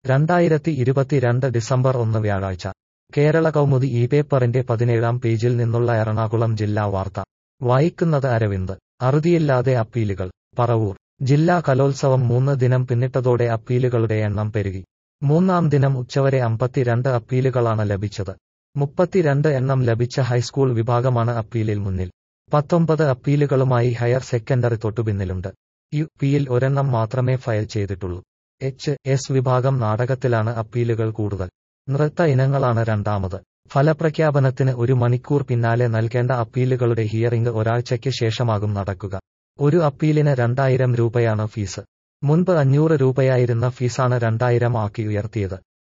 രണ്ടായിരത്തി ഇരുപത്തിരണ്ട് ഡിസംബർ ഒന്ന് വ്യാഴാഴ്ച കേരള കൗമുദി ഈ പേപ്പറിന്റെ പതിനേഴാം പേജിൽ നിന്നുള്ള എറണാകുളം ജില്ലാ വാർത്ത വായിക്കുന്നത് അരവിന്ദ് അറുതിയില്ലാതെ അപ്പീലുകൾ പറവൂർ ജില്ലാ കലോത്സവം മൂന്ന് ദിനം പിന്നിട്ടതോടെ അപ്പീലുകളുടെ എണ്ണം പെരുകി മൂന്നാം ദിനം ഉച്ചവരെ അമ്പത്തിരണ്ട് അപ്പീലുകളാണ് ലഭിച്ചത് മുപ്പത്തിരണ്ട് എണ്ണം ലഭിച്ച ഹൈസ്കൂൾ വിഭാഗമാണ് അപ്പീലിൽ മുന്നിൽ പത്തൊമ്പത് അപ്പീലുകളുമായി ഹയർ സെക്കൻഡറി തൊട്ടുപിന്നിലുണ്ട് യു പിയിൽ ഒരെണ്ണം മാത്രമേ ഫയൽ ചെയ്തിട്ടുള്ളൂ എച്ച് എസ് വിഭാഗം നാടകത്തിലാണ് അപ്പീലുകൾ കൂടുതൽ നൃത്ത ഇനങ്ങളാണ് രണ്ടാമത് ഫലപ്രഖ്യാപനത്തിന് ഒരു മണിക്കൂർ പിന്നാലെ നൽകേണ്ട അപ്പീലുകളുടെ ഹിയറിംഗ് ഒരാഴ്ചയ്ക്ക് ശേഷമാകും നടക്കുക ഒരു അപ്പീലിന് രണ്ടായിരം രൂപയാണ് ഫീസ് മുൻപ് അഞ്ഞൂറ് രൂപയായിരുന്ന ഫീസാണ് രണ്ടായിരം ആക്കി ഉയർത്തിയത്